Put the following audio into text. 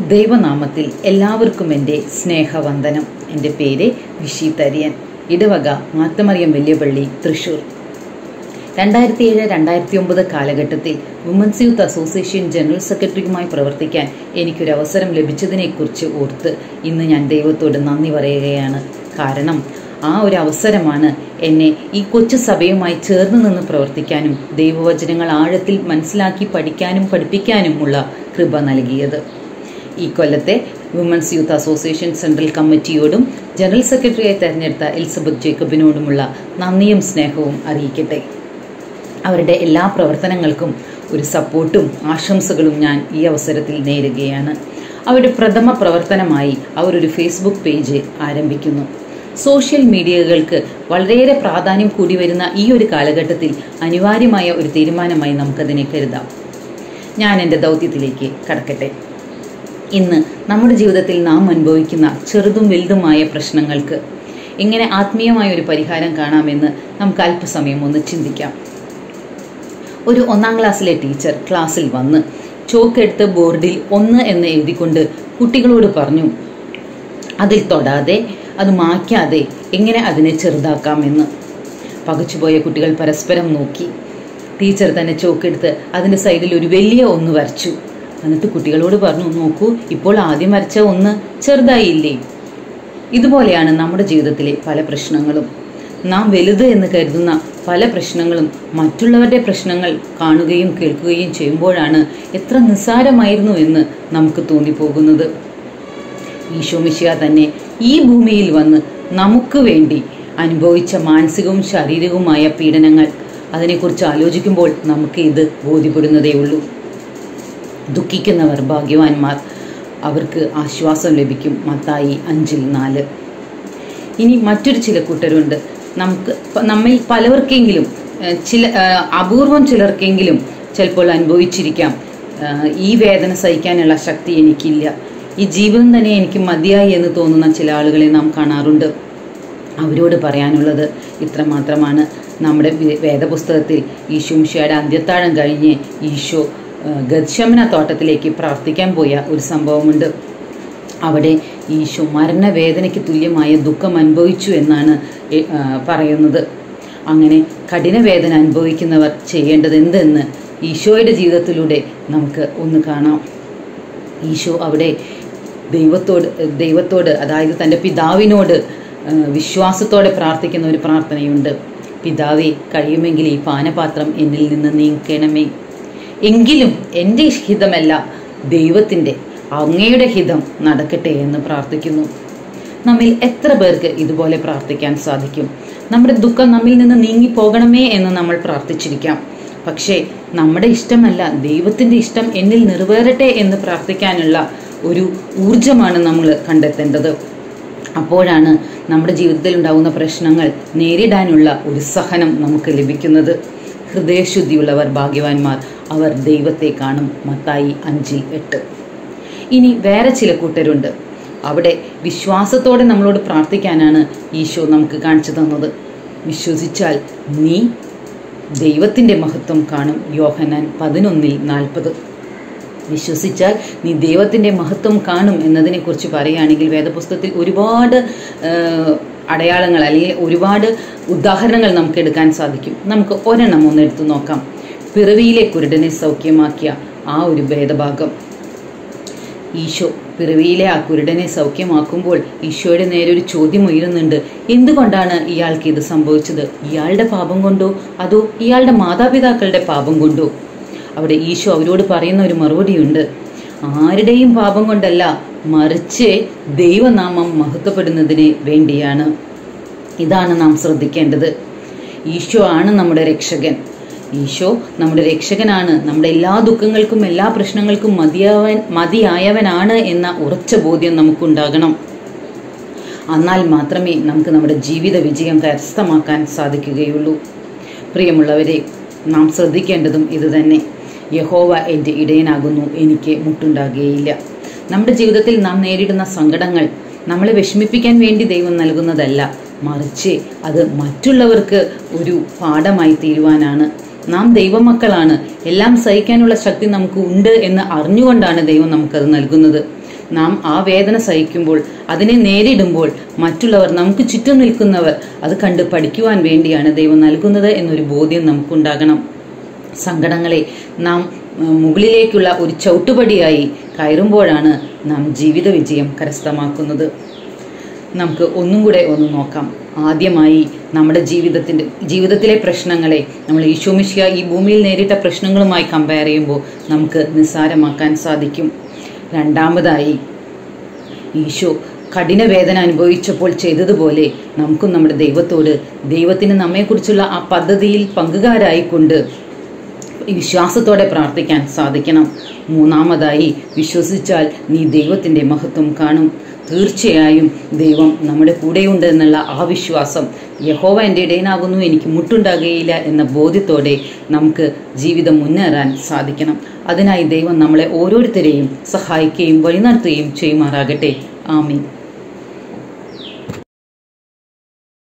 ദൈവനാമത്തിൽ എല്ലാവർക്കും എൻ്റെ സ്നേഹവന്ദനം എൻ്റെ പേര് വിഷി തരിയൻ ഇടവക മാത്തമറിയം വലിയപള്ളി തൃശൂർ രണ്ടായിരത്തി ഏഴ് രണ്ടായിരത്തി ഒമ്പത് കാലഘട്ടത്തിൽ വുമൻസ് യൂത്ത് അസോസിയേഷൻ ജനറൽ സെക്രട്ടറിയുമായി പ്രവർത്തിക്കാൻ എനിക്കൊരു അവസരം ലഭിച്ചതിനെക്കുറിച്ച് ഓർത്ത് ഇന്ന് ഞാൻ ദൈവത്തോട് നന്ദി പറയുകയാണ് കാരണം ആ ഒരു അവസരമാണ് എന്നെ ഈ കൊച്ചു സഭയുമായി ചേർന്ന് നിന്ന് പ്രവർത്തിക്കാനും ദൈവവചനങ്ങൾ ആഴത്തിൽ മനസ്സിലാക്കി പഠിക്കാനും പഠിപ്പിക്കാനുമുള്ള കൃപ നൽകിയത് ഈ കൊല്ലത്തെ വുമൻസ് യൂത്ത് അസോസിയേഷൻ സെൻട്രൽ കമ്മിറ്റിയോടും ജനറൽ സെക്രട്ടറിയായി തെരഞ്ഞെടുത്ത എലിസബത്ത് ജേക്കബിനോടുമുള്ള നന്ദിയും സ്നേഹവും അറിയിക്കട്ടെ അവരുടെ എല്ലാ പ്രവർത്തനങ്ങൾക്കും ഒരു സപ്പോർട്ടും ആശംസകളും ഞാൻ ഈ അവസരത്തിൽ നേരുകയാണ് അവരുടെ പ്രഥമ പ്രവർത്തനമായി അവർ ഒരു ഫേസ്ബുക്ക് പേജ് ആരംഭിക്കുന്നു സോഷ്യൽ മീഡിയകൾക്ക് വളരെയേറെ പ്രാധാന്യം കൂടി വരുന്ന ഈ ഒരു കാലഘട്ടത്തിൽ അനിവാര്യമായ ഒരു തീരുമാനമായി നമുക്കതിനെ കരുതാം ഞാൻ എൻ്റെ ദൗത്യത്തിലേക്ക് കടക്കട്ടെ ഇന്ന് നമ്മുടെ ജീവിതത്തിൽ നാം അനുഭവിക്കുന്ന ചെറുതും വലുതുമായ പ്രശ്നങ്ങൾക്ക് എങ്ങനെ ആത്മീയമായ ഒരു പരിഹാരം കാണാമെന്ന് നമുക്ക് അല്പസമയം ഒന്ന് ചിന്തിക്കാം ഒരു ഒന്നാം ക്ലാസ്സിലെ ടീച്ചർ ക്ലാസ്സിൽ വന്ന് ചോക്കെടുത്ത് ബോർഡിൽ ഒന്ന് എന്ന് എഴുതിക്കൊണ്ട് കുട്ടികളോട് പറഞ്ഞു അതിൽ തൊടാതെ അത് മായ്ക്കാതെ എങ്ങനെ അതിനെ ചെറുതാക്കാമെന്ന് പകച്ചുപോയ കുട്ടികൾ പരസ്പരം നോക്കി ടീച്ചർ തന്നെ ചോക്കെടുത്ത് അതിൻ്റെ സൈഡിൽ ഒരു വലിയ ഒന്ന് വരച്ചു എന്നിട്ട് കുട്ടികളോട് പറഞ്ഞു നോക്കൂ ഇപ്പോൾ ആദ്യം വരച്ച ഒന്ന് ചെറുതായില്ലേ ഇതുപോലെയാണ് നമ്മുടെ ജീവിതത്തിലെ പല പ്രശ്നങ്ങളും നാം വലുത് എന്ന് കരുതുന്ന പല പ്രശ്നങ്ങളും മറ്റുള്ളവരുടെ പ്രശ്നങ്ങൾ കാണുകയും കേൾക്കുകയും ചെയ്യുമ്പോഴാണ് എത്ര നിസ്സാരമായിരുന്നു എന്ന് നമുക്ക് തോന്നിപ്പോകുന്നത് ഈശോമിശിയ തന്നെ ഈ ഭൂമിയിൽ വന്ന് നമുക്ക് വേണ്ടി അനുഭവിച്ച മാനസികവും ശാരീരികവുമായ പീഡനങ്ങൾ അതിനെക്കുറിച്ച് ആലോചിക്കുമ്പോൾ നമുക്ക് ഇത് ബോധ്യപ്പെടുന്നതേ ഉള്ളൂ ദുഃഖിക്കുന്നവർ ഭാഗ്യവാന്മാർ അവർക്ക് ആശ്വാസം ലഭിക്കും മത്തായി അഞ്ചിൽ നാല് ഇനി മറ്റൊരു ചില കൂട്ടരുണ്ട് നമുക്ക് നമ്മിൽ പലവർക്കെങ്കിലും ചില അപൂർവം ചിലർക്കെങ്കിലും ചിലപ്പോൾ അനുഭവിച്ചിരിക്കാം ഈ വേദന സഹിക്കാനുള്ള ശക്തി എനിക്കില്ല ഈ ജീവിതം തന്നെ എനിക്ക് മതിയായി എന്ന് തോന്നുന്ന ചില ആളുകളെ നാം കാണാറുണ്ട് അവരോട് പറയാനുള്ളത് ഇത്ര മാത്രമാണ് നമ്മുടെ വേദപുസ്തകത്തിൽ ഈശോമിഷയുടെ അന്ത്യത്താഴം കഴിഞ്ഞ് ഈശോ ഗദ്ശമന തോട്ടത്തിലേക്ക് പ്രാർത്ഥിക്കാൻ പോയ ഒരു സംഭവമുണ്ട് അവിടെ ഈശോ മരണവേദനയ്ക്ക് തുല്യമായ ദുഃഖം അനുഭവിച്ചു എന്നാണ് പറയുന്നത് അങ്ങനെ കഠിനവേദന അനുഭവിക്കുന്നവർ ചെയ്യേണ്ടത് എന്തെന്ന് ഈശോയുടെ ജീവിതത്തിലൂടെ നമുക്ക് ഒന്ന് കാണാം ഈശോ അവിടെ ദൈവത്തോട് ദൈവത്തോട് അതായത് തൻ്റെ പിതാവിനോട് വിശ്വാസത്തോടെ പ്രാർത്ഥിക്കുന്ന ഒരു പ്രാർത്ഥനയുണ്ട് പിതാവെ കഴിയുമെങ്കിൽ ഈ പാനപാത്രം എന്നിൽ നിന്ന് നീക്കണമേ എങ്കിലും എൻ്റെ ഹിതമല്ല ദൈവത്തിൻ്റെ അങ്ങയുടെ ഹിതം നടക്കട്ടെ എന്ന് പ്രാർത്ഥിക്കുന്നു നമ്മിൽ എത്ര പേർക്ക് ഇതുപോലെ പ്രാർത്ഥിക്കാൻ സാധിക്കും നമ്മുടെ ദുഃഖം നമ്മിൽ നിന്ന് നീങ്ങി പോകണമേ എന്ന് നമ്മൾ പ്രാർത്ഥിച്ചിരിക്കാം പക്ഷേ നമ്മുടെ ഇഷ്ടമല്ല ദൈവത്തിൻ്റെ ഇഷ്ടം എന്നിൽ നിറവേറട്ടെ എന്ന് പ്രാർത്ഥിക്കാനുള്ള ഒരു ഊർജമാണ് നമ്മൾ കണ്ടെത്തേണ്ടത് അപ്പോഴാണ് നമ്മുടെ ജീവിതത്തിൽ ഉണ്ടാകുന്ന പ്രശ്നങ്ങൾ നേരിടാനുള്ള ഒരു സഹനം നമുക്ക് ലഭിക്കുന്നത് ഹൃദയശുദ്ധിയുള്ളവർ ഭാഗ്യവാന്മാർ അവർ ദൈവത്തെ കാണും മത്തായി അഞ്ചിൽ എട്ട് ഇനി വേറെ ചില കൂട്ടരുണ്ട് അവിടെ വിശ്വാസത്തോടെ നമ്മളോട് പ്രാർത്ഥിക്കാനാണ് ഈശോ നമുക്ക് കാണിച്ചു തന്നത് വിശ്വസിച്ചാൽ നീ ദൈവത്തിൻ്റെ മഹത്വം കാണും യോഹനാൻ പതിനൊന്നിൽ നാൽപ്പത് വിശ്വസിച്ചാൽ നീ ദൈവത്തിൻ്റെ മഹത്വം കാണും എന്നതിനെക്കുറിച്ച് പറയുകയാണെങ്കിൽ വേദപുസ്തകത്തിൽ ഒരുപാട് അടയാളങ്ങൾ അല്ലെങ്കിൽ ഒരുപാട് ഉദാഹരണങ്ങൾ നമുക്ക് എടുക്കാൻ സാധിക്കും നമുക്ക് ഒരെണ്ണം ഒന്ന് എടുത്തു നോക്കാം പിറവിയിലെ കുരുടനെ സൗഖ്യമാക്കിയ ആ ഒരു ഭേദഭാഗം ഈശോ പിറവിയിലെ ആ കുരുടനെ സൗഖ്യമാക്കുമ്പോൾ ഈശോയുടെ നേരെ ഒരു ചോദ്യം ഉയരുന്നുണ്ട് എന്തുകൊണ്ടാണ് ഇയാൾക്ക് ഇത് സംഭവിച്ചത് ഇയാളുടെ പാപം കൊണ്ടോ അതോ ഇയാളുടെ മാതാപിതാക്കളുടെ പാപം കൊണ്ടോ അവിടെ ഈശോ അവരോട് പറയുന്ന ഒരു മറുപടിയുണ്ട് ആരുടെയും പാപം കൊണ്ടല്ല മറിച്ച് ദൈവനാമം മഹത്വപ്പെടുന്നതിന് വേണ്ടിയാണ് ഇതാണ് നാം ശ്രദ്ധിക്കേണ്ടത് ഈശോ ആണ് നമ്മുടെ രക്ഷകൻ ഈശോ നമ്മുടെ രക്ഷകനാണ് നമ്മുടെ എല്ലാ ദുഃഖങ്ങൾക്കും എല്ലാ പ്രശ്നങ്ങൾക്കും മതിയാവൻ മതിയായവനാണ് എന്ന ഉറച്ച ബോധ്യം നമുക്കുണ്ടാകണം എന്നാൽ മാത്രമേ നമുക്ക് നമ്മുടെ ജീവിത വിജയം കരസ്ഥമാക്കാൻ സാധിക്കുകയുള്ളൂ പ്രിയമുള്ളവരെ നാം ശ്രദ്ധിക്കേണ്ടതും ഇതുതന്നെ യഹോവ എൻ്റെ ഇടയനാകുന്നു എനിക്ക് മുട്ടുണ്ടാകുകയില്ല നമ്മുടെ ജീവിതത്തിൽ നാം നേരിടുന്ന സങ്കടങ്ങൾ നമ്മളെ വിഷമിപ്പിക്കാൻ വേണ്ടി ദൈവം നൽകുന്നതല്ല മറിച്ച് അത് മറ്റുള്ളവർക്ക് ഒരു പാഠമായി തീരുവാനാണ് നാം ദൈവമക്കളാണ് എല്ലാം സഹിക്കാനുള്ള ശക്തി നമുക്ക് ഉണ്ട് എന്ന് അറിഞ്ഞുകൊണ്ടാണ് ദൈവം നമുക്കത് നൽകുന്നത് നാം ആ വേദന സഹിക്കുമ്പോൾ അതിനെ നേരിടുമ്പോൾ മറ്റുള്ളവർ നമുക്ക് ചുറ്റും നിൽക്കുന്നവർ അത് കണ്ട് പഠിക്കുവാൻ വേണ്ടിയാണ് ദൈവം നൽകുന്നത് എന്നൊരു ബോധ്യം നമുക്കുണ്ടാകണം സങ്കടങ്ങളെ നാം ഉം, മുകളിലേക്കുള്ള ഒരു ചവിട്ടുപടിയായി കയറുമ്പോഴാണ് നാം ജീവിത വിജയം കരസ്ഥമാക്കുന്നത് നമുക്ക് ഒന്നും കൂടെ ഒന്ന് നോക്കാം ആദ്യമായി നമ്മുടെ ജീവിതത്തിൻ്റെ ജീവിതത്തിലെ പ്രശ്നങ്ങളെ നമ്മൾ ഈശോമിഷ്യ ഈ ഭൂമിയിൽ നേരിട്ട പ്രശ്നങ്ങളുമായി കമ്പയർ ചെയ്യുമ്പോൾ നമുക്ക് നിസ്സാരമാക്കാൻ സാധിക്കും രണ്ടാമതായി ഈശോ കഠിന വേദന അനുഭവിച്ചപ്പോൾ ചെയ്തതുപോലെ നമുക്കും നമ്മുടെ ദൈവത്തോട് ദൈവത്തിന് നമ്മെക്കുറിച്ചുള്ള ആ പദ്ധതിയിൽ പങ്കുകാരായിക്കൊണ്ട് ഈ വിശ്വാസത്തോടെ പ്രാർത്ഥിക്കാൻ സാധിക്കണം മൂന്നാമതായി വിശ്വസിച്ചാൽ നീ ദൈവത്തിന്റെ മഹത്വം കാണും തീർച്ചയായും ദൈവം നമ്മുടെ കൂടെയുണ്ട് എന്നുള്ള ആ വിശ്വാസം യഹോവ എൻ്റെ ഇടയനാകുന്നു എനിക്ക് മുട്ടുണ്ടാകുകയില്ല എന്ന ബോധ്യത്തോടെ നമുക്ക് ജീവിതം മുന്നേറാൻ സാധിക്കണം അതിനായി ദൈവം നമ്മളെ ഓരോരുത്തരെയും സഹായിക്കുകയും വഴി നടത്തുകയും ചെയ്യുമാറാകട്ടെ ആമീൻ